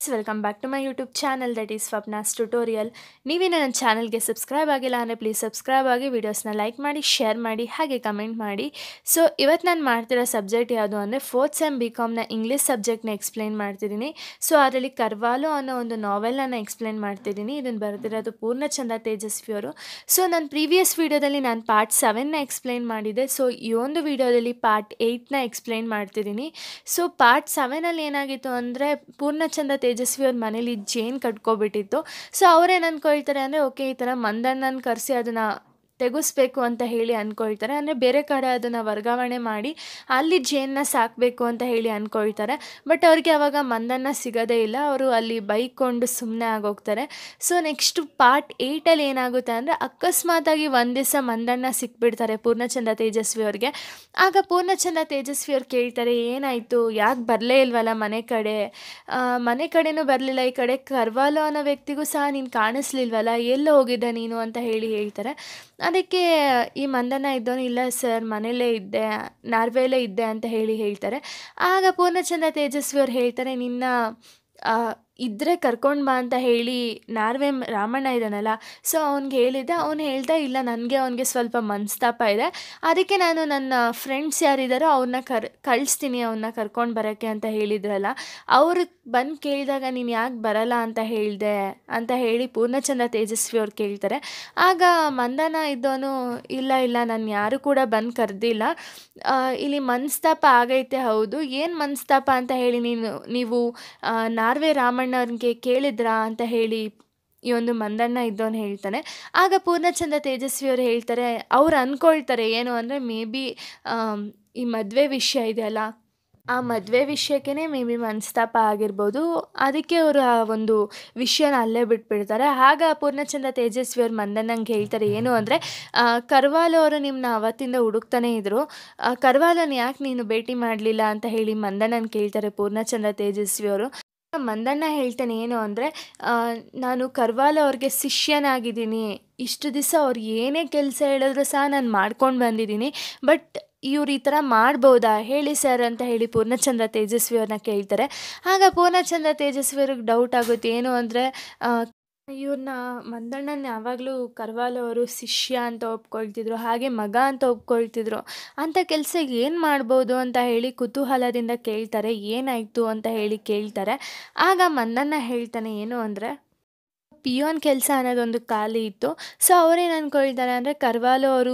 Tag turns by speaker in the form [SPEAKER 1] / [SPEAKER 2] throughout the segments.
[SPEAKER 1] welcome back to my YouTube channel that is Swapna's tutorial ನೀವೇನು ನನ್ನ ಚಾನಲ್ಗೆ ಸಬ್ಸ್ಕ್ರೈಬ್ ಆಗಿಲ್ಲ ಅಂದರೆ ಪ್ಲೀಸ್ ಸಬ್ಸ್ಕ್ರೈಬ್ ಆಗಿ ವೀಡಿಯೋಸ್ನ ಲೈಕ್ ಮಾಡಿ ಶೇರ್ ಮಾಡಿ ಹಾಗೆ ಕಮೆಂಟ್ ಮಾಡಿ ಸೊ ಇವತ್ತು ನಾನು ಮಾಡ್ತಿರೋ ಸಬ್ಜೆಕ್ಟ್ ಯಾವುದು ಅಂದರೆ ಫೋರ್ತ್ ಸೆಮ್ ಬಿ ಕಾಮ್ನ ಇಂಗ್ಲೀಷ್ ಸಬ್ಜೆಕ್ಟ್ನ ಎಕ್ಸ್ಪ್ಲೈನ್ ಮಾಡ್ತಿದ್ದೀನಿ ಸೊ ಅದರಲ್ಲಿ ಕರ್ವಾಲು ಅನ್ನೋ ಒಂದು ನಾವೆಲ್ನ ಎಕ್ಸ್ಪ್ಲೈನ್ ಮಾಡ್ತಿದ್ದೀನಿ ಇದನ್ನು ಬರೆದಿರೋದು ಪೂರ್ಣಚಂದ್ರ ತೇಜಸ್ವಿಯವರು ಸೊ ನಾನು ಪ್ರೀವಿಯಸ್ ವೀಡಿಯೋದಲ್ಲಿ ನಾನು ಪಾರ್ಟ್ ಸೆವೆನ್ನ ಎಕ್ಸ್ಪ್ಲೈನ್ ಮಾಡಿದ್ದೆ ಸೊ ಈ ಒಂದು ವೀಡಿಯೋದಲ್ಲಿ ಪಾರ್ಟ್ ಏಯ್ಟ್ನ ಎಕ್ಸ್ಪ್ಲೈನ್ ಮಾಡ್ತಿದ್ದೀನಿ ಸೊ ಪಾರ್ಟ್ ಸೆವೆನಲ್ಲಿ ಏನಾಗಿತ್ತು ಅಂದರೆ ಪೂರ್ಣಚಂದ್ರ ತೇಜಸ್ವಿ ಅವ್ರ ಮನೇಲಿ ಜೇನ್ ಕಟ್ಕೊಬಿಟ್ಟಿತ್ತು ಸೊ ಅವ್ರೇನು ಅನ್ಕೊಳ್ತಾರೆ ಅಂದರೆ ಓಕೆ ಈ ಥರ ಮಂದಣ್ಣನ ಕರೆಸಿ ಅದನ್ನು ತೆಗೆಸ್ಬೇಕು ಅಂತ ಹೇಳಿ ಅಂದ್ಕೊಳ್ತಾರೆ ಅಂದರೆ ಬೇರೆ ಕಡೆ ಅದನ್ನು ವರ್ಗಾವಣೆ ಮಾಡಿ ಅಲ್ಲಿ ಜೇನ್ನ ಸಾಕಬೇಕು ಅಂತ ಹೇಳಿ ಅಂದ್ಕೊಳ್ತಾರೆ ಬಟ್ ಅವ್ರಿಗೆ ಅವಾಗ ಮಂದನ್ನ ಸಿಗೋದೇ ಇಲ್ಲ ಅವರು ಅಲ್ಲಿ ಬೈಕೊಂಡು ಸುಮ್ಮನೆ ಆಗೋಗ್ತಾರೆ ಸೊ ನೆಕ್ಸ್ಟ್ ಪಾರ್ಟ್ ಏಯ್ಟಲ್ಲಿ ಏನಾಗುತ್ತೆ ಅಂದರೆ ಅಕಸ್ಮಾತಾಗಿ ಒಂದು ದಿವಸ ಮಂದಣ್ಣ ಸಿಕ್ಬಿಡ್ತಾರೆ ಪೂರ್ಣಚಂದ್ರ ತೇಜಸ್ವಿ ಅವ್ರಿಗೆ ಆಗ ಪೂರ್ಣಚಂದ್ರ ತೇಜಸ್ವಿ ಅವ್ರು ಕೇಳ್ತಾರೆ ಏನಾಯಿತು ಯಾಕೆ ಬರಲೇ ಇಲ್ವಲ್ಲ ಮನೆ ಕಡೆ ಆ, ಮನೆ ಕಡೆನೂ ಬರಲಿಲ್ಲ ಈ ಕಡೆ ಕರ್ವಾಲೋ ಅನ್ನೋ ವ್ಯಕ್ತಿಗೂ ಸಹ ನೀನು ಕಾಣಿಸ್ಲಿಲ್ವಲ್ಲ ಎಲ್ಲಿ ಹೋಗಿದ್ದೆ ನೀನು ಅಂತ ಹೇಳಿ ಹೇಳ್ತಾರೆ ಅದಕ್ಕೆ ಈ ಮಂದನ ಇದ್ದವನು ಇಲ್ಲ ಸರ್ ಮನೇಲೇ ಇದ್ದೆ ನಾರ್ವೇಲೇ ಇದ್ದೆ ಅಂತ ಹೇಳಿ ಹೇಳ್ತಾರೆ ಆಗ ಪೂರ್ಣಚಂದ್ರ ತೇಜಸ್ವಿ ಅವ್ರು ಹೇಳ್ತಾರೆ ನಿನ್ನ ಆ, ಇದ್ರೆ ಕರ್ಕೊಂಡು ಬಾ ಅಂತ ಹೇಳಿ ನಾರ್ವೆ ಮ್- ರಾಮಣ್ಣ ಇದ್ದಾನಲ್ಲ ಸೊ ಅವ್ನಿಗೆ ಹೇಳಿದ್ದೆ ಅವ್ನು ಹೇಳ್ದ ಇಲ್ಲ ನನಗೆ ಅವನಿಗೆ ಸ್ವಲ್ಪ ಮನಸ್ತಾಪ ಇದೆ ಅದಕ್ಕೆ ನಾನು ನನ್ನ ಫ್ರೆಂಡ್ಸ್ ಯಾರಿದ್ದಾರೋ ಅವ್ರನ್ನ ಕರ್ ಕಳಿಸ್ತೀನಿ ಅವನ್ನ ಕರ್ಕೊಂಡು ಬರೋಕ್ಕೆ ಅಂತ ಹೇಳಿದ್ರಲ್ಲ ಅವ್ರು ಬಂದು ಕೇಳಿದಾಗ ನೀನು ಯಾಕೆ ಬರಲ್ಲ ಅಂತ ಹೇಳಿದೆ ಅಂತ ಹೇಳಿ ಪೂರ್ಣಚಂದ್ರ ತೇಜಸ್ವಿ ಅವ್ರು ಕೇಳ್ತಾರೆ ಆಗ ಮಂದನ ಇದ್ದವನು ಇಲ್ಲ ಇಲ್ಲ ನಾನು ಯಾರು ಕೂಡ ಬಂದು ಕರೆದಿಲ್ಲ ಇಲ್ಲಿ ಮನಸ್ತಾಪ ಆಗೈತೆ ಹೌದು ಏನು ಮನಸ್ತಾಪ ಅಂತ ಹೇಳಿ ನೀನು ನೀವು ಆ, ನಾರ್ವೆ ರಾಮಣ್ಣವ್ರಿಗೆ ಕೇಳಿದ್ರಾ ಅಂತ ಹೇಳಿ ಈ ಒಂದು ಮಂದಣ್ಣ ಇದ್ದವನು ಹೇಳ್ತಾನೆ ಆಗ ಪೂರ್ಣಚಂದ್ರ ತೇಜಸ್ವಿ ಅವರು ಹೇಳ್ತಾರೆ ಅವ್ರು ಅಂದ್ಕೊಳ್ತಾರೆ ಏನು ಅಂದರೆ ಮೇ ಬಿ ಈ ಮದುವೆ ವಿಷಯ ಇದೆಯಲ್ಲ ಆ ಮದುವೆ ವಿಷಯಕ್ಕೇ ಮೇ ಬಿ ಮನಸ್ತಾಪ ಆಗಿರ್ಬೋದು ಅದಕ್ಕೆ ಅವರು ಆ ಒಂದು ವಿಷಯನ ಅಲ್ಲೇ ಬಿಟ್ಬಿಡ್ತಾರೆ ಆಗ ಪೂರ್ಣಚಂದ್ರ ತೇಜಸ್ವಿ ಅವ್ರು ಮಂದನ್ನಂಗೆ ಹೇಳ್ತಾರೆ ಏನು ಅಂದರೆ ಕರ್ವಾಲು ಅವರು ನಿಮ್ಮನ್ನ ಅವತ್ತಿಂದ ಹುಡುಕ್ತಾನೆ ಇದ್ದರು ಕರ್ವಾಲನ್ ಯಾಕೆ ನೀನು ಭೇಟಿ ಮಾಡಲಿಲ್ಲ ಅಂತ ಹೇಳಿ ಮಂದಣ್ಣನ ಕೇಳ್ತಾರೆ ಪೂರ್ಣಚಂದ್ರ ತೇಜಸ್ವಿ ಅವರು ಮಂದಣ್ಣ ಹೇಳ್ತಾನೆ ಏನು ಅಂದರೆ ನಾನು ಕರ್ವಾಲ ಅವ್ರಿಗೆ ಶಿಷ್ಯನಾಗಿದ್ದೀನಿ ಇಷ್ಟು ದಿವಸ ಅವ್ರು ಏನೇ ಕೆಲಸ ಹೇಳಿದ್ರು ಸಹ ನಾನು ಮಾಡ್ಕೊಂಡು ಬಂದಿದ್ದೀನಿ ಬಟ್ ಇವ್ರು ಈ ಥರ ಮಾಡ್ಬೋದಾ ಹೇಳಿ ಸರ್ ಅಂತ ಹೇಳಿ ಪೂರ್ಣಚಂದ್ರ ತೇಜಸ್ವಿ ಅವ್ರನ್ನ ಕೇಳ್ತಾರೆ ಆಗ ಪೂರ್ಣಚಂದ್ರ ತೇಜಸ್ವಿ ಅವ್ರಿಗೆ ಡೌಟ್ ಆಗುತ್ತೆ ಏನು ಅಂದರೆ ಇವ್ರನ್ನ ಮಂದಣ್ಣನ ಯಾವಾಗಲೂ ಕರ್ವಾಲು ಅವರು ಶಿಷ್ಯ ಅಂತ ಒಪ್ಕೊಳ್ತಿದ್ರು ಹಾಗೆ ಮಗ ಅಂತ ಒಪ್ಕೊಳ್ತಿದ್ರು ಅಂಥ ಕೆಲಸ ಏನು ಮಾಡ್ಬೋದು ಅಂತ ಹೇಳಿ ಕುತೂಹಲದಿಂದ ಕೇಳ್ತಾರೆ ಏನಾಯಿತು ಅಂತ ಹೇಳಿ ಕೇಳ್ತಾರೆ ಆಗ ಮಂದಣ್ಣ ಹೇಳ್ತಾನೆ ಏನು ಅಂದರೆ ಪಿಯೋನ್ ಕೆಲಸ ಅನ್ನೋದೊಂದು ಖಾಲಿ ಇತ್ತು ಸೊ ಅವ್ರೇನು ಅಂದ್ಕೊಳ್ತಾರೆ ಅಂದರೆ ಕರ್ವಾಲು ಅವರು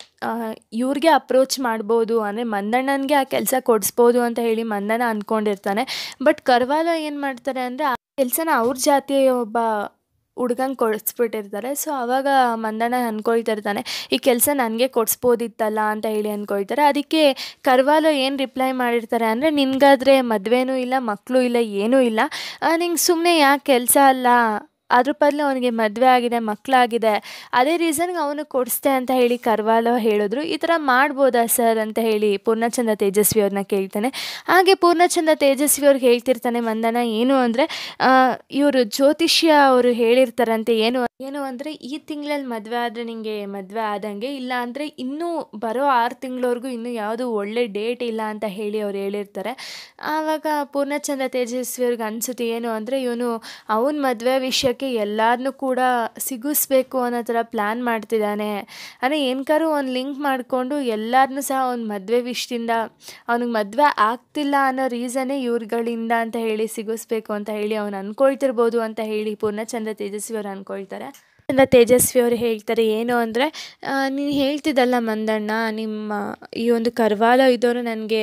[SPEAKER 1] ಇವ್ರಿಗೆ ಅಪ್ರೋಚ್ ಮಾಡ್ಬೋದು ಅಂದರೆ ಮಂದಣ್ಣನಿಗೆ ಆ ಕೆಲಸ ಕೊಡಿಸ್ಬೋದು ಅಂತ ಹೇಳಿ ಮಂದಣ್ಣ ಅಂದ್ಕೊಂಡಿರ್ತಾನೆ ಬಟ್ ಕರ್ವಾಲು ಏನು ಮಾಡ್ತಾರೆ ಅಂದರೆ ಆ ಕೆಲಸನ ಅವ್ರ ಜಾತಿಯ ಒಬ್ಬ ಹುಡ್ಗಂಗೆ ಕೊಡಿಸ್ಬಿಟ್ಟಿರ್ತಾರೆ ಸೊ ಆವಾಗ ಮಂದಣ್ಣ ಅಂದ್ಕೊಳ್ತಿರ್ತಾನೆ ಈ ಕೆಲಸ ನನಗೆ ಕೊಡಿಸ್ಬೋದಿತ್ತಲ್ಲ ಅಂತ ಹೇಳಿ ಅಂದ್ಕೊಳ್ತಾರೆ ಅದಕ್ಕೆ ಕರ್ವಾಲು ಏನು ರಿಪ್ಲೈ ಮಾಡಿರ್ತಾರೆ ಅಂದರೆ ನಿನ್ಗಾದ್ರೆ ಮದುವೆನೂ ಇಲ್ಲ ಮಕ್ಕಳು ಇಲ್ಲ ಏನೂ ಇಲ್ಲ ನಿಂಗೆ ಸುಮ್ಮನೆ ಯಾಕೆ ಕೆಲಸ ಅಲ್ಲ ಅದ್ರ ಬದಲು ಅವನಿಗೆ ಮದುವೆ ಆಗಿದೆ ಮಕ್ಕಳಾಗಿದೆ ಅದೇ ರೀಸನ್ಗೆ ಅವನು ಕೊಡಿಸ್ದೆ ಅಂತ ಹೇಳಿ ಕರ್ವಾಲೋ ಹೇಳಿದ್ರು ಈ ಥರ ಮಾಡ್ಬೋದಾ ಸರ್ ಅಂತ ಹೇಳಿ ಪೂರ್ಣಚಂದ್ರ ತೇಜಸ್ವಿ ಅವ್ರನ್ನ ಕೇಳ್ತಾನೆ ಹಾಗೆ ಪೂರ್ಣಚಂದ್ರ ತೇಜಸ್ವಿ ಅವ್ರಿಗೆ ಹೇಳ್ತಿರ್ತಾನೆ ಮಂದನ ಏನು ಅಂದರೆ ಇವರು ಜ್ಯೋತಿಷ್ಯ ಅವರು ಹೇಳಿರ್ತಾರಂತೆ ಏನು ಏನು ಅಂದರೆ ಈ ತಿಂಗಳಲ್ಲಿ ಮದುವೆ ಆದರೆ ನಿಮಗೆ ಮದುವೆ ಆದಂಗೆ ಇಲ್ಲ ಅಂದರೆ ಇನ್ನೂ ಬರೋ ಆರು ತಿಂಗಳವರೆಗೂ ಇನ್ನೂ ಯಾವುದು ಒಳ್ಳೆ ಡೇಟ್ ಇಲ್ಲ ಅಂತ ಹೇಳಿ ಅವ್ರು ಹೇಳಿರ್ತಾರೆ ಆವಾಗ ಪೂರ್ಣಚಂದ್ರ ತೇಜಸ್ವಿ ಅವ್ರಿಗೆ ಅನಿಸುತ್ತೆ ಏನು ಅಂದರೆ ಇವನು ಅವನ ಮದುವೆ ವಿಷಯಕ್ಕೆ ಎಲ್ಲರನ್ನೂ ಕೂಡ ಸಿಗಿಸ್ಬೇಕು ಅನ್ನೋ ಥರ ಪ್ಲ್ಯಾನ್ ಮಾಡ್ತಿದ್ದಾನೆ ಅಂದರೆ ಏನಕ್ಕಾರು ಒಂದು ಲಿಂಕ್ ಮಾಡಿಕೊಂಡು ಎಲ್ಲರನ್ನೂ ಸಹ ಅವ್ನ ಮದುವೆ ವಿಷಯದಿಂದ ಅವ್ನಿಗೆ ಮದುವೆ ಆಗ್ತಿಲ್ಲ ಅನ್ನೋ ರೀಸನ್ನೇ ಇವ್ರುಗಳಿಂದ ಅಂತ ಹೇಳಿ ಸಿಗಿಸ್ಬೇಕು ಅಂತ ಹೇಳಿ ಅವ್ನು ಅಂದ್ಕೊಳ್ತಿರ್ಬೋದು ಅಂತ ಹೇಳಿ ಪೂರ್ಣಚಂದ್ರ ತೇಜಸ್ವಿ ಅವ್ರು ಅಂದ್ಕೊಳ್ತಾರೆ ಚಂದ್ರ ತೇಜಸ್ವಿ ಅವರು ಹೇಳ್ತಾರೆ ಏನು ಅಂದರೆ ನೀನು ಹೇಳ್ತಿದ್ದಲ್ಲ ಮಂದಣ್ಣ ನಿಮ್ಮ ಈ ಒಂದು ಕರ್ವಾಲ ಇದ್ದವರು ನನಗೆ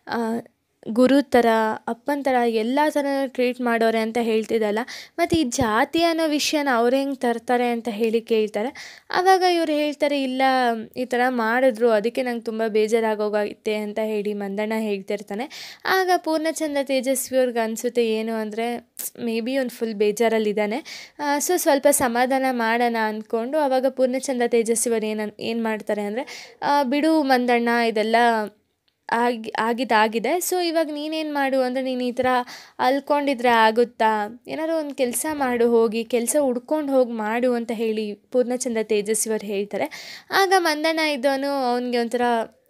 [SPEAKER 1] ಗುರು ಥರ ಅಪ್ಪನ ಥರ ಎಲ್ಲ ಥರ ಟ್ರೀಟ್ ಮಾಡೋರೆ ಅಂತ ಹೇಳ್ತಿದ್ದಲ್ಲ ಮತ್ತು ಈ ಜಾತಿ ಅನ್ನೋ ವಿಷಯನ ಅವ್ರು ಹೆಂಗೆ ತರ್ತಾರೆ ಅಂತ ಹೇಳಿ ಕೇಳ್ತಾರೆ ಆವಾಗ ಇವ್ರು ಹೇಳ್ತಾರೆ ಇಲ್ಲ ಈ ಥರ ಮಾಡಿದ್ರು ಅದಕ್ಕೆ ನಂಗೆ ತುಂಬ ಬೇಜಾರಾಗೋಗೈತೆ ಅಂತ ಹೇಳಿ ಮಂದಣ್ಣ ಹೇಳ್ತಿರ್ತಾನೆ ಆಗ ಪೂರ್ಣಚಂದ್ರ ತೇಜಸ್ವಿ ಅವ್ರಿಗೆ ಅನಿಸುತ್ತೆ ಏನು ಅಂದರೆ ಮೇ ಬಿ ಒಂದು ಫುಲ್ ಬೇಜಾರಲ್ಲಿದ್ದಾನೆ ಸೊ ಸ್ವಲ್ಪ ಸಮಾಧಾನ ಮಾಡೋಣ ಅಂದ್ಕೊಂಡು ಆವಾಗ ಪೂರ್ಣಚಂದ್ರ ತೇಜಸ್ವಿ ಅವ್ರು ಏನು ಏನು ಮಾಡ್ತಾರೆ ಅಂದರೆ ಬಿಡು ಮಂದಣ್ಣ ಇದೆಲ್ಲ ಆಗಿ ಆಗಿದ್ದಾಗಿದೆ ಸೊ ಇವಾಗ ನೀನೇನು ಮಾಡು ಅಂದರೆ ನೀನು ಈ ಥರ ಅಲ್ಕೊಂಡಿದ್ರೆ ಆಗುತ್ತಾ ಏನಾದ್ರು ಒಂದು ಕೆಲಸ ಮಾಡು ಹೋಗಿ ಕೆಲಸ ಹುಡ್ಕೊಂಡು ಹೋಗಿ ಮಾಡು ಅಂತ ಹೇಳಿ ಪೂರ್ಣಚಂದ್ರ ತೇಜಸ್ವಿ ಅವ್ರು ಹೇಳ್ತಾರೆ ಆಗ ಮಂದಣ್ಣ ಇದ್ದವನು ಅವನಿಗೆ ಒಂಥರ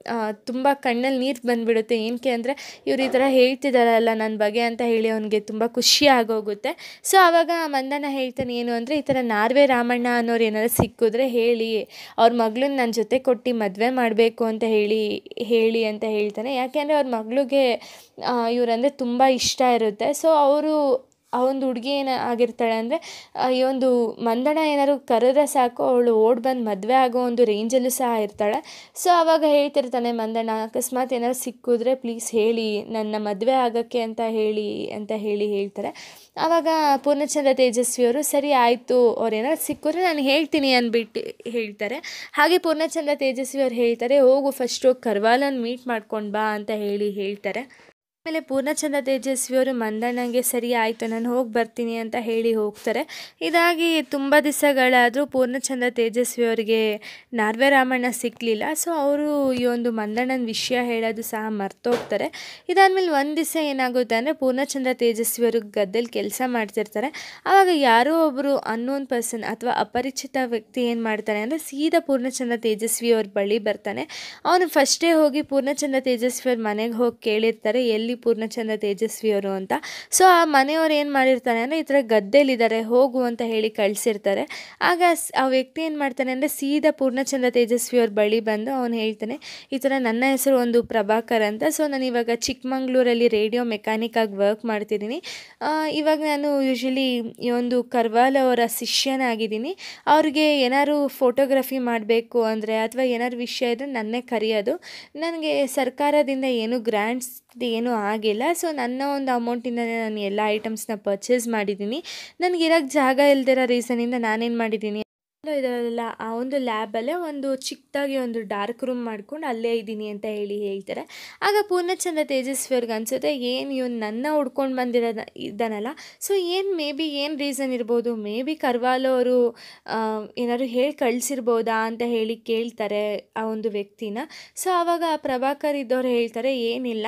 [SPEAKER 1] ತುಂಬ ಕಣ್ಣಲ್ಲಿ ನೀರು ಬಂದುಬಿಡುತ್ತೆ ಏನಕ್ಕೆ ಅಂದರೆ ಇವ್ರು ಈ ಥರ ಹೇಳ್ತಿದ್ದಾರಲ್ಲ ನನ್ನ ಬಗ್ಗೆ ಅಂತ ಹೇಳಿ ಅವನಿಗೆ ತುಂಬ ಖುಷಿ ಆಗೋಗುತ್ತೆ ಸೊ ಆವಾಗ ಮಂದಣ್ಣ ಹೇಳ್ತಾನೆ ಏನು ಅಂದರೆ ಈ ಥರ ನಾರ್ವೆ ರಾಮಣ್ಣ ಅನ್ನೋರು ಏನಾದ್ರು ಸಿಕ್ಕಿದ್ರೆ ಹೇಳಿ ಅವ್ರ ಮಗಳನ್ನ ನನ್ನ ಜೊತೆ ಕೊಟ್ಟು ಮದುವೆ ಮಾಡಬೇಕು ಅಂತ ಹೇಳಿ ಹೇಳಿ ಅಂತ ಹೇಳ್ತಾನೆ ಯಾಕೆಂದರೆ ಅವ್ರ ಮಗಳಿಗೆ ಇವರಂದರೆ ತುಂಬ ಇಷ್ಟ ಇರುತ್ತೆ ಸೊ ಅವರು ಆ ಒಂದು ಹುಡುಗಿ ಏನು ಆಗಿರ್ತಾಳೆ ಅಂದರೆ ಈ ಒಂದು ಮಂದಣ್ಣ ಏನಾದ್ರು ಕರೆದ್ರೆ ಸಾಕು ಅವಳು ಓಡಿ ಬಂದು ಮದುವೆ ಆಗೋ ಒಂದು ರೇಂಜಲ್ಲೂ ಸಹ ಇರ್ತಾಳೆ ಸೊ ಆವಾಗ ಹೇಳ್ತಿರ್ತಾನೆ ಮಂದಣ್ಣ ಅಕಸ್ಮಾತ್ ಏನಾದ್ರು ಸಿಕ್ಕಿದ್ರೆ ಪ್ಲೀಸ್ ಹೇಳಿ ನನ್ನ ಮದುವೆ ಆಗೋಕ್ಕೆ ಅಂತ ಹೇಳಿ ಅಂತ ಹೇಳಿ ಹೇಳ್ತಾರೆ ಆವಾಗ ಪೂರ್ಣಚಂದ್ರ ತೇಜಸ್ವಿಯವರು ಸರಿ ಆಯಿತು ಅವ್ರು ಏನಾದ್ರು ಸಿಕ್ಕಿದ್ರೆ ನಾನು ಹೇಳ್ತೀನಿ ಅಂದ್ಬಿಟ್ಟು ಹೇಳ್ತಾರೆ ಹಾಗೆ ಪೂರ್ಣಚಂದ್ರ ತೇಜಸ್ವಿಯವ್ರು ಹೇಳ್ತಾರೆ ಹೋಗು ಫಸ್ಟು ಕರ್ವಾಲನ್ ಮೀಟ್ ಮಾಡ್ಕೊಂಡು ಬಾ ಅಂತ ಹೇಳಿ ಹೇಳ್ತಾರೆ ಆಮೇಲೆ ಪೂರ್ಣಚಂದ್ರ ತೇಜಸ್ವಿಯವರು ಮಂದಣ್ಣಂಗೆ ಸರಿ ಆಯಿತು ನಾನು ಹೋಗಿ ಬರ್ತೀನಿ ಅಂತ ಹೇಳಿ ಹೋಗ್ತಾರೆ ಇದಾಗಿ ತುಂಬ ದಿವಸಗಳಾದರೂ ಪೂರ್ಣಚಂದ್ರ ತೇಜಸ್ವಿಯವರಿಗೆ ನಾರ್ವೆ ರಾಮಣ್ಣ ಸಿಕ್ಕಲಿಲ್ಲ ಸೊ ಅವರು ಈ ಒಂದು ಮಂದಣ್ಣನ ವಿಷಯ ಹೇಳೋದು ಸಹ ಮರ್ತೋಗ್ತಾರೆ ಇದಾದಮೇಲೆ ಒಂದು ದಿವಸ ಏನಾಗುತ್ತೆ ಅಂದರೆ ಪೂರ್ಣಚಂದ್ರ ತೇಜಸ್ವಿಯವರು ಗದ್ದೆಲಿ ಕೆಲಸ ಮಾಡ್ತಿರ್ತಾರೆ ಆವಾಗ ಯಾರೋ ಒಬ್ಬರು ಅನ್ನೋನ್ ಪರ್ಸನ್ ಅಥವಾ ಅಪರಿಚಿತ ವ್ಯಕ್ತಿ ಏನು ಮಾಡ್ತಾನೆ ಅಂದರೆ ಸೀದಾ ಪೂರ್ಣಚಂದ್ರ ತೇಜಸ್ವಿ ಅವ್ರ ಬಳಿ ಬರ್ತಾನೆ ಅವನು ಫಸ್ಟೇ ಹೋಗಿ ಪೂರ್ಣಚಂದ್ರ ತೇಜಸ್ವಿ ಅವ್ರ ಮನೆಗೆ ಹೋಗಿ ಕೇಳಿರ್ತಾರೆ ಎಲ್ಲಿ ಪೂರ್ಣಚಂದ್ರ ತೇಜಸ್ವಿಯವರು ಅಂತ ಸೊ ಆ ಮನೆಯವ್ರು ಏನು ಮಾಡಿರ್ತಾರೆ ಅಂದರೆ ಈ ಥರ ಗದ್ದೆಲಿದ್ದಾರೆ ಹೋಗು ಅಂತ ಹೇಳಿ ಕಳಿಸಿರ್ತಾರೆ ಆಗ ಆ ವ್ಯಕ್ತಿ ಏನು ಮಾಡ್ತಾನೆ ಅಂದರೆ ಸೀದಾ ಪೂರ್ಣಚಂದ್ರ ತೇಜಸ್ವಿಯವ್ರ ಬಳಿ ಬಂದು ಅವನು ಹೇಳ್ತಾನೆ ಈ ಥರ ನನ್ನ ಹೆಸರು ಒಂದು ಪ್ರಭಾಕರ್ ಅಂತ ಸೊ ನಾನು ಇವಾಗ ಚಿಕ್ಕಮಂಗ್ಳೂರಲ್ಲಿ ರೇಡಿಯೋ ಮೆಕ್ಯಾನಿಕ್ ಆಗಿ ವರ್ಕ್ ಮಾಡ್ತಿದ್ದೀನಿ ಇವಾಗ ನಾನು ಯೂಶ್ವಲಿ ಈ ಒಂದು ಕರ್ವಾಲ್ ಅವರ ಶಿಷ್ಯನಾಗಿದ್ದೀನಿ ಅವ್ರಿಗೆ ಏನಾದ್ರು ಫೋಟೋಗ್ರಫಿ ಮಾಡಬೇಕು ಅಂದರೆ ಅಥವಾ ಏನಾದ್ರು ವಿಷಯ ಇದ್ದರೆ ನನ್ನೇ ಕರೆಯೋದು ನನಗೆ ಸರ್ಕಾರದಿಂದ ಏನು ಗ್ರ್ಯಾಂಟ್ಸ್ ಏನೂ ಆಗಿಲ್ಲ ಸೊ ನನ್ನ ಒಂದು ಅಮೌಂಟಿಂದಲೇ ನಾನು ಎಲ್ಲ ಐಟಮ್ಸ್ನ ಪರ್ಚೇಸ್ ಮಾಡಿದ್ದೀನಿ ನನಗಿರೋಕ್ಕೆ ಜಾಗ ಇಲ್ದಿರೋ ರೀಸನಿಂದ ನಾನೇನು ಮಾಡಿದ್ದೀನಿ ಇದರಲ್ಲ ಆ ಒಂದು ಲ್ಯಾಬಲ್ಲೇ ಒಂದು ಚಿಕ್ಕದಾಗಿ ಒಂದು ಡಾರ್ಕ್ ರೂಮ್ ಮಾಡ್ಕೊಂಡು ಅಲ್ಲೇ ಇದ್ದೀನಿ ಅಂತ ಹೇಳಿ ಹೇಳ್ತಾರೆ ಆಗ ಪೂರ್ಣಚಂದ್ರ ತೇಜಸ್ವಿಯವ್ರಿಗೆ ಅನಿಸುತ್ತೆ ಏನು ಇವನು ನನ್ನ ಹುಡ್ಕೊಂಡು ಬಂದಿರೋದ ಇದ್ದಾನಲ್ಲ ಸೊ ಏನು ಮೇ ಬಿ ಏನು ರೀಸನ್ ಇರ್ಬೋದು ಮೇ ಬಿ ಕರ್ವಾಲೋ ಅವರು ಏನಾದ್ರು ಹೇಳಿ ಕಳಿಸಿರ್ಬೋದಾ ಅಂತ ಹೇಳಿ ಕೇಳ್ತಾರೆ ಆ ಒಂದು ವ್ಯಕ್ತಿನ ಸೊ ಆವಾಗ ಪ್ರಭಾಕರ್ ಇದ್ದವ್ರು ಹೇಳ್ತಾರೆ ಏನಿಲ್ಲ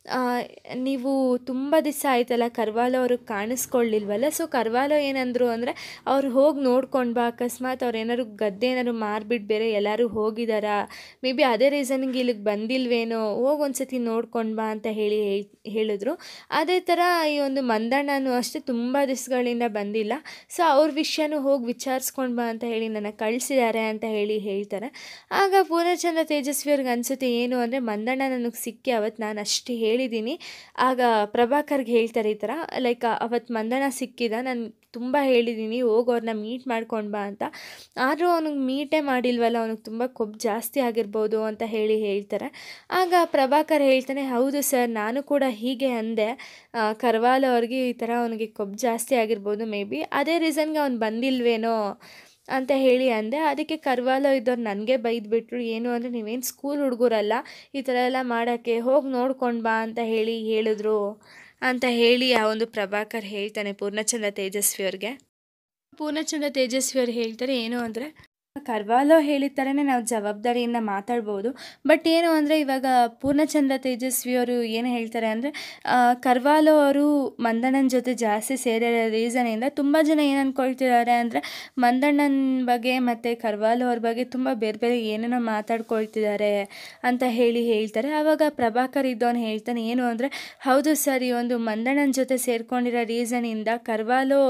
[SPEAKER 1] ನೀವು ತುಂಬ ದಿವಸ ಆಯ್ತಲ್ಲ ಕರ್ವಾಲೋ ಅವ್ರಿಗೆ ಕಾಣಿಸ್ಕೊಳ್ಳಿಲ್ವಲ್ಲ ಸೊ ಕರ್ವಾಲೋ ಏನಂದರು ಅಂದರೆ ಅವ್ರು ಹೋಗಿ ನೋಡ್ಕೊಂಡು ಬಾ ಅಕಸ್ಮಾತ್ ಅವ್ರು ಏನಾದ್ರು ಗದ್ದೆ ಏನಾದ್ರು ಮಾರ್ಬಿಟ್ಟು ಬೇರೆ ಎಲ್ಲರೂ ಹೋಗಿದ್ದಾರಾ ಮೇ ಬಿ ಅದೇ ರೀಸನ್ಗೆ ಇಲ್ಲಿಗೆ ಬಂದಿಲ್ವೇನೋ ಹೋಗಿ ಒಂದ್ಸತಿ ನೋಡ್ಕೊಂಡು ಬಾ ಅಂತ ಹೇಳಿ ಹೇಳಿದ್ರು ಅದೇ ಥರ ಈ ಒಂದು ಮಂದಣ್ಣನೂ ಅಷ್ಟೇ ತುಂಬ ದಿವಸಗಳಿಂದ ಬಂದಿಲ್ಲ ಸೊ ಅವ್ರ ವಿಷಯನೂ ಹೋಗಿ ವಿಚಾರಿಸ್ಕೊಂಡು ಬಾ ಅಂತ ಹೇಳಿ ನನ್ನ ಕಳಿಸಿದ್ದಾರೆ ಅಂತ ಹೇಳಿ ಹೇಳ್ತಾರೆ ಆಗ ಪೂರ್ಣಚಂದ್ರ ತೇಜಸ್ವಿಯವ್ರಿಗೆ ಅನಿಸುತ್ತೆ ಏನು ಅಂದರೆ ಮಂದಣ್ಣ ನನಗೆ ಸಿಕ್ಕಿ ಅವತ್ತು ನಾನು ಅಷ್ಟು ಹೇಳಿದ್ದೀನಿ ಆಗ ಪ್ರಭಾಕರ್ಗೆ ಹೇಳ್ತಾರೆ ಈ ಥರ ಲೈಕ್ ಅವತ್ತು ಮಂದಣ್ಣ ಸಿಕ್ಕಿದ ನಾನು ತುಂಬ ಹೇಳಿದ್ದೀನಿ ಹೋಗಿ ಅವ್ರನ್ನ ಮೀಟ್ ಮಾಡ್ಕೊಂಡು ಬಾ ಅಂತ ಆದರೂ ಅವ್ನಿಗೆ ಮೀಟೇ ಮಾಡಿಲ್ವಲ್ಲ ಅವ್ನಿಗೆ ತುಂಬ ಕೊಬ್ಬು ಜಾಸ್ತಿ ಆಗಿರ್ಬೋದು ಅಂತ ಹೇಳಿ ಹೇಳ್ತಾರೆ ಆಗ ಪ್ರಭಾಕರ್ ಹೇಳ್ತಾನೆ ಹೌದು ಸರ್ ನಾನು ಕೂಡ ಹೀಗೆ ಅಂದೆ ಕರ್ವಾಲ್ ಅವ್ರಿಗೆ ಈ ಥರ ಅವನಿಗೆ ಕೊಬ್ಬು ಜಾಸ್ತಿ ಆಗಿರ್ಬೋದು ಮೇ ಬಿ ಅದೇ ರೀಸನ್ಗೆ ಅವ್ನು ಬಂದಿಲ್ವೇನೋ ಅಂತ ಹೇಳಿ ಅಂದೆ ಅದಕ್ಕೆ ಕರ್ವಾಲೋ ಇದ್ದವ್ರು ನನಗೆ ಬೈದ್ಬಿಟ್ರು ಏನು ಅಂದರೆ ನೀವೇನು ಸ್ಕೂಲ್ ಹುಡುಗರಲ್ಲ ಈ ಥರ ಎಲ್ಲ ಮಾಡೋಕ್ಕೆ ಹೋಗಿ ನೋಡ್ಕೊಂಡು ಬಾ ಅಂತ ಹೇಳಿ ಹೇಳಿದ್ರು ಅಂತ ಹೇಳಿ ಆ ಒಂದು ಪ್ರಭಾಕರ್ ಹೇಳ್ತಾನೆ ಪೂರ್ಣಚಂದ್ರ ತೇಜಸ್ವಿಯವ್ರಿಗೆ ಪೂರ್ಣಚಂದ್ರ ತೇಜಸ್ವಿಯವ್ರು ಹೇಳ್ತಾರೆ ಏನು ಅಂದರೆ ಕರ್ವಾಲೋ ಹೇಳಿದ ಥರನೇ ನಾವು ಜವಾಬ್ದಾರಿಯಿಂದ ಮಾತಾಡ್ಬೋದು ಬಟ್ ಏನು ಅಂದರೆ ಇವಾಗ ಪೂರ್ಣಚಂದ್ರ ತೇಜಸ್ವಿಯವರು ಏನು ಹೇಳ್ತಾರೆ ಅಂದರೆ ಕರ್ವಾಲೋ ಅವರು ಮಂದಣ್ಣನ ಜೊತೆ ಜಾಸ್ತಿ ಸೇರಿರೋ ರೀಸನಿಂದ ತುಂಬ ಜನ ಏನು ಅಂದ್ಕೊಳ್ತಿದ್ದಾರೆ ಅಂದರೆ ಮಂದಣ್ಣನ ಬಗ್ಗೆ ಮತ್ತು ಕರ್ವಾಲೋ ಅವ್ರ ಬಗ್ಗೆ ತುಂಬ ಬೇರೆ ಬೇರೆ ಏನೇನೋ ಮಾತಾಡ್ಕೊಳ್ತಿದ್ದಾರೆ ಅಂತ ಹೇಳಿ ಹೇಳ್ತಾರೆ ಆವಾಗ ಪ್ರಭಾಕರ್ ಇದ್ದವನು ಹೇಳ್ತಾನೆ ಏನು ಅಂದರೆ ಹೌದು ಸರ್ ಈ ಒಂದು ಮಂದಣ್ಣನ ಜೊತೆ ಸೇರ್ಕೊಂಡಿರೋ ರೀಸನಿಂದ ಕರ್ವಾಲೋ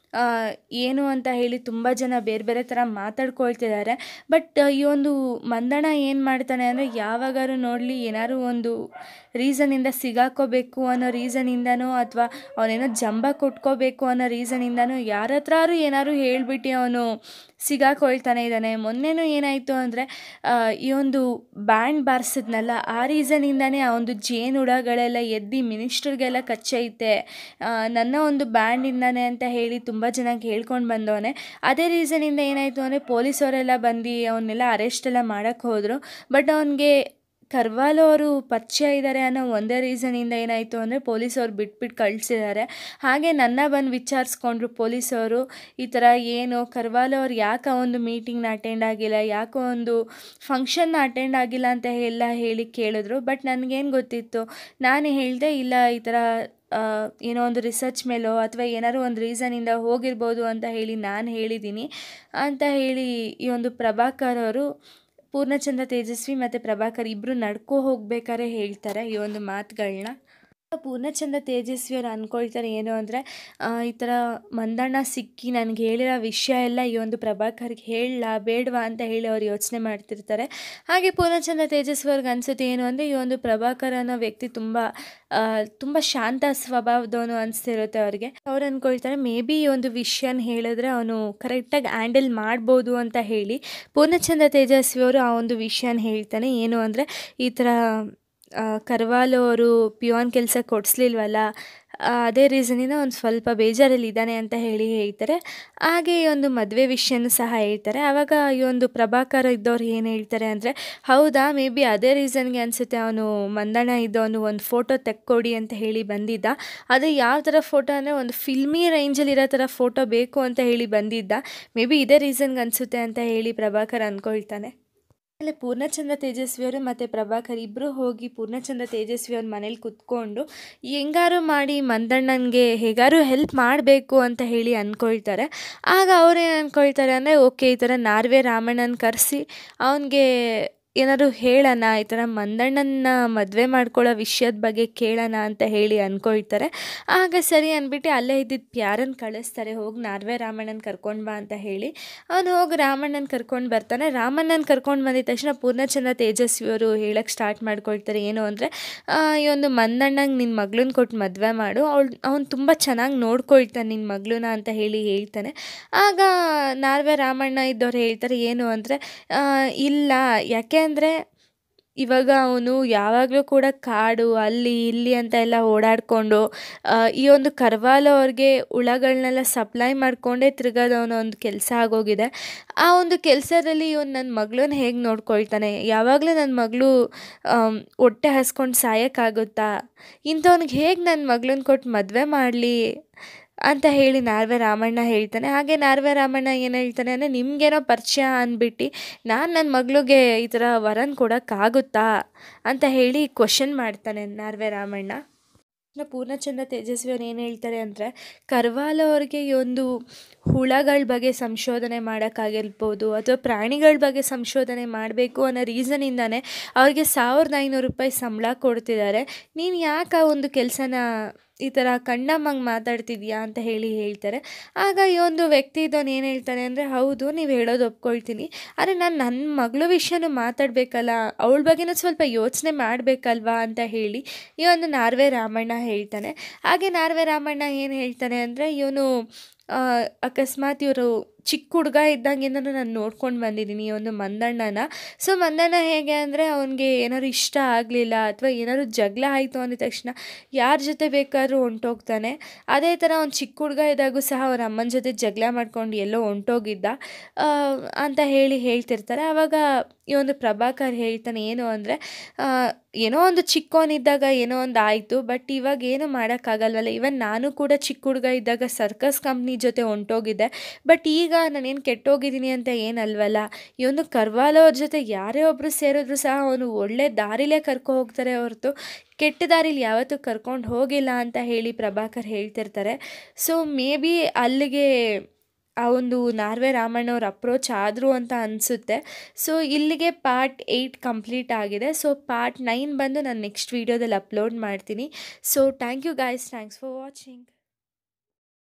[SPEAKER 1] ಏನು ಅಂತ ಹೇಳಿ ತುಂಬ ಜನ ಬೇರೆ ಬೇರೆ ಥರ ಮಾತಾಡ್ಕೊಳ್ತಿದ್ದಾರೆ ಬಟ್ ಈ ಒಂದು ಮಂದಣ್ಣ ಏನು ಮಾಡ್ತಾನೆ ಅಂದರೆ ಯಾವಾಗಾರು ನೋಡಲಿ ಏನಾದ್ರು ಒಂದು ರೀಸನಿಂದ ಸಿಗಾಕೋಬೇಕು ಅನ್ನೋ ರೀಸನಿಂದನೋ ಅಥವಾ ಅವನೇನೋ ಜಂಬ ಕೊಟ್ಕೋಬೇಕು ಅನ್ನೋ ರೀಸನಿಂದನೋ ಯಾರ ಹತ್ರಾರು ಏನಾದ್ರು ಹೇಳ್ಬಿಟ್ಟು ಅವನು ಸಿಗಾಕೊಳ್ತಾನೆ ಇದ್ದಾನೆ ಮೊನ್ನೆನೂ ಏನಾಯಿತು ಅಂದರೆ ಈ ಒಂದು ಬ್ಯಾಂಡ್ ಬಾರಿಸಿದ್ನಲ್ಲ ಆ ರೀಸನಿಂದನೇ ಆ ಒಂದು ಜೇನುಹುಳಗಳೆಲ್ಲ ಎದ್ದು ಮಿನಿಸ್ಟರ್ಗೆಲ್ಲ ಕಚ್ಚೈತೆ ನನ್ನ ಒಂದು ಬ್ಯಾಂಡಿಂದಾನೆ ಅಂತ ಹೇಳಿ ತುಂಬ ಚೆನ್ನಾಗಿ ಹೇಳ್ಕೊಂಡು ಬಂದವನೆ ಅದೇ ರೀಸನಿಂದ ಏನಾಯಿತು ಅಂದರೆ ಪೊಲೀಸವರೆಲ್ಲ ಬಂದು ಅವನ್ನೆಲ್ಲ ಅರೆಸ್ಟ್ ಎಲ್ಲ ಮಾಡೋಕ್ಕೆ ಹೋದರು ಬಟ್ ಅವನಿಗೆ ಕರ್ವಾಲೋ ಅವರು ಪರಿಚಯ ಇದ್ದಾರೆ ಅನ್ನೋ ಒಂದೇ ರೀಸನಿಂದ ಏನಾಯಿತು ಅಂದರೆ ಪೊಲೀಸವ್ರು ಬಿಟ್ಬಿಟ್ಟು ಕಳಿಸಿದ್ದಾರೆ ಹಾಗೆ ನನ್ನ ಬಂದು ವಿಚಾರಿಸ್ಕೊಂಡ್ರು ಪೊಲೀಸವರು ಈ ಥರ ಏನು ಕರ್ವಾಲೋ ಅವ್ರು ಯಾಕೆ ಆ ಒಂದು ಮೀಟಿಂಗ್ನ ಅಟೆಂಡ್ ಆಗಿಲ್ಲ ಯಾಕೋ ಒಂದು ಫಂಕ್ಷನ್ನ ಅಟೆಂಡ್ ಆಗಿಲ್ಲ ಅಂತ ಎಲ್ಲ ಹೇಳಿ ಕೇಳಿದ್ರು ಬಟ್ ನನಗೇನು ಗೊತ್ತಿತ್ತು ನಾನು ಹೇಳಿದೆ ಇಲ್ಲ ಈ ಥರ ಏನೋ ಒಂದು ರಿಸರ್ಚ್ ಮೇಲೋ ಅಥವಾ ಏನಾದ್ರು ಒಂದು ರೀಸನಿಂದ ಹೋಗಿರ್ಬೋದು ಅಂತ ಹೇಳಿ ನಾನು ಹೇಳಿದ್ದೀನಿ ಅಂತ ಹೇಳಿ ಈ ಒಂದು ಪ್ರಭಾಕರ್ ಅವರು ಪೂರ್ಣಚಂದ್ರ ತೇಜಸ್ವಿ ಮತ್ತು ಪ್ರಭಾಕರ್ ಇಬ್ಬರು ನಡ್ಕೊ ಹೋಗ್ಬೇಕಾದ್ರೆ ಹೇಳ್ತಾರೆ ಈ ಒಂದು ಮಾತುಗಳನ್ನ ಪೂರ್ಣಚಂದ್ರ ತೇಜಸ್ವಿ ಅವ್ರು ಅಂದ್ಕೊಳ್ತಾರೆ ಏನು ಅಂದರೆ ಈ ಥರ ಮಂದಣ್ಣ ಸಿಕ್ಕಿ ನನಗೆ ಹೇಳಿರೋ ವಿಷಯ ಎಲ್ಲ ಈ ಒಂದು ಪ್ರಭಾಕರ್ಗೆ ಹೇಳಲಾ ಬೇಡವಾ ಅಂತ ಹೇಳಿ ಅವ್ರು ಯೋಚನೆ ಮಾಡ್ತಿರ್ತಾರೆ ಹಾಗೆ ಪೂರ್ಣಚಂದ್ರ ತೇಜಸ್ವಿ ಅವ್ರಿಗೆ ಅನಿಸುತ್ತೆ ಏನು ಅಂದರೆ ಈ ಒಂದು ಪ್ರಭಾಕರ್ ಅನ್ನೋ ವ್ಯಕ್ತಿ ತುಂಬ ತುಂಬ ಶಾಂತ ಸ್ವಭಾವದವನು ಅನಿಸ್ತಿರುತ್ತೆ ಅವ್ರಿಗೆ ಅವ್ರು ಅಂದ್ಕೊಳ್ತಾರೆ ಮೇ ಬಿ ಈ ಒಂದು ವಿಷಯನ ಹೇಳಿದ್ರೆ ಅವನು ಕರೆಕ್ಟಾಗಿ ಹ್ಯಾಂಡಲ್ ಮಾಡ್ಬೋದು ಅಂತ ಹೇಳಿ ಪೂರ್ಣಚಂದ್ರ ತೇಜಸ್ವಿ ಅವರು ಆ ಒಂದು ವಿಷಯನ ಹೇಳ್ತಾನೆ ಏನು ಅಂದರೆ ಈ ಥರ ಕರ್ವಾಲು ಅವರು ಪಿಯೋನ್ ಕೆಲಸ ಕೊಡಿಸ್ಲಿಲ್ವಲ್ಲ ಅದೇ ರೀಸನಿಂದ ಒಂದು ಸ್ವಲ್ಪ ಬೇಜಾರಲ್ಲಿ ಇದ್ದಾನೆ ಅಂತ ಹೇಳಿ ಹೇಳ್ತಾರೆ ಹಾಗೆ ಈ ಒಂದು ಮದುವೆ ವಿಷಯನೂ ಸಹ ಹೇಳ್ತಾರೆ ಆವಾಗ ಈ ಒಂದು ಪ್ರಭಾಕರ್ ಇದ್ದವ್ರು ಏನು ಹೇಳ್ತಾರೆ ಅಂದರೆ ಹೌದಾ ಮೇ ಬಿ ಅದೇ ರೀಸನ್ಗೆ ಅನಿಸುತ್ತೆ ಅವನು ಮಂದಣ್ಣ ಇದ್ದವನು ಒಂದು ಫೋಟೋ ತೆಕ್ಕೊಡಿ ಅಂತ ಹೇಳಿ ಬಂದಿದ್ದ ಅದು ಯಾವ ಥರ ಫೋಟೋ ಅಂದರೆ ಒಂದು ಫಿಲ್ಮಿ ರೇಂಜಲ್ಲಿ ಇರೋ ಥರ ಫೋಟೋ ಬೇಕು ಅಂತ ಹೇಳಿ ಬಂದಿದ್ದ ಮೇ ಬಿ ಇದೇ ರೀಸನ್ಗೆ ಅನಿಸುತ್ತೆ ಅಂತ ಹೇಳಿ ಪ್ರಭಾಕರ್ ಅಂದ್ಕೊಳ್ತಾನೆ ಆಮೇಲೆ ಪೂರ್ಣಚಂದ್ರ ತೇಜಸ್ವಿ ಅವರು ಮತ್ತು ಪ್ರಭಾಕರ್ ಇಬ್ಬರು ಹೋಗಿ ಪೂರ್ಣಚಂದ್ರ ತೇಜಸ್ವಿ ಅವ್ರ ಮನೇಲಿ ಕುತ್ಕೊಂಡು ಹೆಂಗಾರು ಮಾಡಿ ಮಂದಣ್ಣನಿಗೆ ಹೇಗಾರು ಹೆಲ್ಪ್ ಮಾಡಬೇಕು ಅಂತ ಹೇಳಿ ಅಂದ್ಕೊಳ್ತಾರೆ ಆಗ ಅವ್ರೇನು ಅಂದ್ಕೊಳ್ತಾರೆ ಅಂದರೆ ಓಕೆ ಈ ಥರ ನಾರ್ವೆ ರಾಮಣ್ಣನ ಕರೆಸಿ ಅವನಿಗೆ ಏನಾದ್ರು ಹೇಳೋಣ ಈ ಥರ ಮಂದಣ್ಣನ ಮದುವೆ ಮಾಡ್ಕೊಳ್ಳೋ ವಿಷಯದ ಬಗ್ಗೆ ಕೇಳೋಣ ಅಂತ ಹೇಳಿ ಅಂದ್ಕೊಳ್ತಾರೆ ಆಗ ಸರಿ ಅಂದ್ಬಿಟ್ಟು ಅಲ್ಲೇ ಇದ್ದಿದ್ದು ಪ್ಯಾರನ್ನು ಕಳಿಸ್ತಾರೆ ಹೋಗಿ ನಾರ್ವೆ ರಾಮಣ್ಣನ ಕರ್ಕೊಂಡು ಬಾ ಅಂತ ಹೇಳಿ ಅವನು ಹೋಗಿ ರಾಮಣ್ಣನ ಕರ್ಕೊಂಡು ಬರ್ತಾನೆ ರಾಮಣ್ಣನ ಕರ್ಕೊಂಡು ಬಂದಿದ ತಕ್ಷಣ ಪೂರ್ಣಚಂದ್ರ ತೇಜಸ್ವಿಯವರು ಹೇಳಕ್ಕೆ ಸ್ಟಾರ್ಟ್ ಮಾಡ್ಕೊಳ್ತಾರೆ ಏನು ಅಂದರೆ ಈ ಒಂದು ಮಂದಣ್ಣಂಗೆ ನಿನ್ನ ಮಗಳನ್ನ ಕೊಟ್ಟು ಮದುವೆ ಮಾಡು ಅವಳು ಅವ್ನು ತುಂಬ ಚೆನ್ನಾಗಿ ನೋಡ್ಕೊಳ್ತಾನೆ ನಿನ್ನ ಮಗಳನ್ನ ಅಂತ ಹೇಳಿ ಹೇಳ್ತಾನೆ ಆಗ ನಾರ್ವೆ ರಾಮಣ್ಣ ಇದ್ದವ್ರು ಹೇಳ್ತಾರೆ ಏನು ಅಂದರೆ ಇಲ್ಲ ಯಾಕೆ ಅಂದರೆ ಇವಾಗ ಅವನು ಯಾವಾಗಲೂ ಕೂಡ ಕಾಡು ಅಲ್ಲಿ ಇಲ್ಲಿ ಅಂತ ಎಲ್ಲ ಓಡಾಡಿಕೊಂಡು ಈ ಒಂದು ಕರ್ವಾಲೋ ಅವ್ರಿಗೆ ಹುಳಗಳ್ನೆಲ್ಲ ಸಪ್ಲೈ ಮಾಡಿಕೊಂಡೇ ತಿರ್ಗೋದವನ ಒಂದು ಕೆಲಸ ಆಗೋಗಿದೆ ಆ ಒಂದು ಕೆಲಸದಲ್ಲಿ ಇವನು ನನ್ನ ಮಗಳನ್ನ ಹೇಗೆ ನೋಡ್ಕೊಳ್ತಾನೆ ಯಾವಾಗಲೂ ನನ್ನ ಮಗಳು ಹೊಟ್ಟೆ ಹಸ್ಕೊಂಡು ಸಾಯೋಕ್ಕಾಗುತ್ತಾ ಇಂಥವ್ನಿಗೆ ಹೇಗೆ ನನ್ನ ಮಗಳನ್ನ ಕೊಟ್ಟು ಮದುವೆ ಮಾಡಲಿ ಅಂತ ಹೇಳಿ ನಾರ್ವೆ ರಾಮಣ್ಣ ಹೇಳ್ತಾನೆ ಹಾಗೆ ನಾರ್ವೆ ರಾಮಣ್ಣ ಏನು ಹೇಳ್ತಾನೆ ಅಂದರೆ ನಿಮಗೇನೋ ಪರಿಚಯ ಅಂದ್ಬಿಟ್ಟು ನಾನು ನನ್ನ ಮಗಳಿಗೆ ಈ ಥರ ವರನ್ ಕೊಡೋಕ್ಕಾಗುತ್ತಾ ಅಂತ ಹೇಳಿ ಕ್ವಶನ್ ಮಾಡ್ತಾನೆ ನಾರ್ವೆ ರಾಮಣ್ಣ ಪೂರ್ಣಚಂದ್ರ ತೇಜಸ್ವಿ ಅವ್ರು ಏನು ಹೇಳ್ತಾರೆ ಅಂದರೆ ಕರ್ವಾಲ ಅವ್ರಿಗೆ ಈ ಒಂದು ಹುಳಗಳ ಬಗ್ಗೆ ಸಂಶೋಧನೆ ಮಾಡೋಕ್ಕಾಗಿರ್ಬೋದು ಅಥವಾ ಪ್ರಾಣಿಗಳ ಬಗ್ಗೆ ಸಂಶೋಧನೆ ಮಾಡಬೇಕು ಅನ್ನೋ ರೀಸನಿಂದನೇ ಅವ್ರಿಗೆ ಸಾವಿರದ ಐನೂರು ರೂಪಾಯಿ ಸಂಬಳ ಕೊಡ್ತಿದ್ದಾರೆ ನೀನು ಯಾಕೆ ಆ ಒಂದು ಕೆಲಸನ ಈ ಥರ ಕಂಡಮ್ಮಂಗೆ ಮಾತಾಡ್ತಿದ್ಯಾ ಅಂತ ಹೇಳಿ ಹೇಳ್ತಾರೆ ಆಗ ಈ ಒಂದು ವ್ಯಕ್ತಿ ಇದ್ದವನು ಏನು ಹೇಳ್ತಾನೆ ಅಂದರೆ ಹೌದು ನೀವು ಹೇಳೋದು ಒಪ್ಕೊಳ್ತೀನಿ ಆದರೆ ನಾನು ನನ್ನ ಮಗಳ ವಿಷಯನೂ ಮಾತಾಡಬೇಕಲ್ಲ ಅವಳ ಬಗ್ಗೆನೂ ಸ್ವಲ್ಪ ಯೋಚನೆ ಮಾಡಬೇಕಲ್ವಾ ಅಂತ ಹೇಳಿ ಈ ಒಂದು ನಾರ್ವೆ ರಾಮಣ್ಣ ಹೇಳ್ತಾನೆ ಹಾಗೆ ನಾರ್ವೆ ರಾಮಣ್ಣ ಏನು ಹೇಳ್ತಾನೆ ಅಂದರೆ ಇವನು ಅಕಸ್ಮಾತ್ ಇವರು ಚಿಕ್ಕ ಹುಡುಗ ಇದ್ದಾಗಿಂದನೂ ನಾನು ನೋಡ್ಕೊಂಡು ಬಂದಿದ್ದೀನಿ ಈ ಒಂದು ಮಂದಣ್ಣನ ಸೊ ಮಂದಣ್ಣ ಹೇಗೆ ಅಂದರೆ ಅವನಿಗೆ ಏನಾದ್ರು ಇಷ್ಟ ಆಗಲಿಲ್ಲ ಅಥವಾ ಏನಾದ್ರು ಜಗಳ ಆಯಿತು ಅಂದ ತಕ್ಷಣ ಯಾರ ಜೊತೆ ಬೇಕಾದ್ರೂ ಹೊಂಟೋಗ್ತಾನೆ ಅದೇ ಥರ ಅವ್ನು ಚಿಕ್ಕ ಹುಡುಗ ಇದ್ದಾಗೂ ಸಹ ಅವ್ರ ಅಮ್ಮನ ಜೊತೆ ಜಗಳ ಮಾಡ್ಕೊಂಡು ಎಲ್ಲೋ ಹೊಂಟೋಗಿದ್ದ ಅಂತ ಹೇಳಿ ಹೇಳ್ತಿರ್ತಾರೆ ಆವಾಗ ಈ ಒಂದು ಪ್ರಭಾಕರ್ ಹೇಳ್ತಾನೆ ಏನು ಅಂದರೆ ಏನೋ ಒಂದು ಚಿಕ್ಕವನಿದ್ದಾಗ ಏನೋ ಒಂದು ಆಯಿತು ಬಟ್ ಇವಾಗ ಏನು ಮಾಡೋಕ್ಕಾಗಲ್ವಲ್ಲ ಇವನ್ ನಾನು ಕೂಡ ಚಿಕ್ಕ ಹುಡುಗ ಇದ್ದಾಗ ಸರ್ಕಸ್ ಕಂಪ್ನಿ ಜೊತೆ ಹೊಂಟೋಗಿದ್ದೆ ಬಟ್ ಈಗ ನಾನೇನು ಕೆಟ್ಟೋಗಿದ್ದೀನಿ ಅಂತ ಏನಲ್ವಲ್ಲ ಈ ಒಂದು ಕರ್ವಾಲೋ ಅವ್ರ ಜೊತೆ ಯಾರೇ ಒಬ್ಬರು ಸೇರಿದ್ರು ಸಹ ಅವನು ಒಳ್ಳೆ ದಾರಿಲೇ ಕರ್ಕೊ ಹೋಗ್ತಾರೆ ಹೊರತು ಕೆಟ್ಟ ದಾರಿಲಿ ಯಾವತ್ತೂ ಕರ್ಕೊಂಡು ಹೋಗಿಲ್ಲ ಅಂತ ಹೇಳಿ ಪ್ರಭಾಕರ್ ಹೇಳ್ತಿರ್ತಾರೆ ಸೊ ಮೇ ಬಿ ಅಲ್ಲಿಗೆ ಆ ಒಂದು ನಾರ್ವೆ ರಾಮಣ್ಣವ್ರ ಅಪ್ರೋಚ್ ಆದರು ಅಂತ ಅನಿಸುತ್ತೆ ಸೊ ಇಲ್ಲಿಗೆ ಪಾರ್ಟ್ ಏಯ್ಟ್ ಕಂಪ್ಲೀಟ್ ಆಗಿದೆ ಸೊ ಪಾರ್ಟ್ ನೈನ್ ಬಂದು ನಾನು ನೆಕ್ಸ್ಟ್ ವೀಡಿಯೋದಲ್ಲಿ ಅಪ್ಲೋಡ್ ಮಾಡ್ತೀನಿ so thank you guys thanks for watching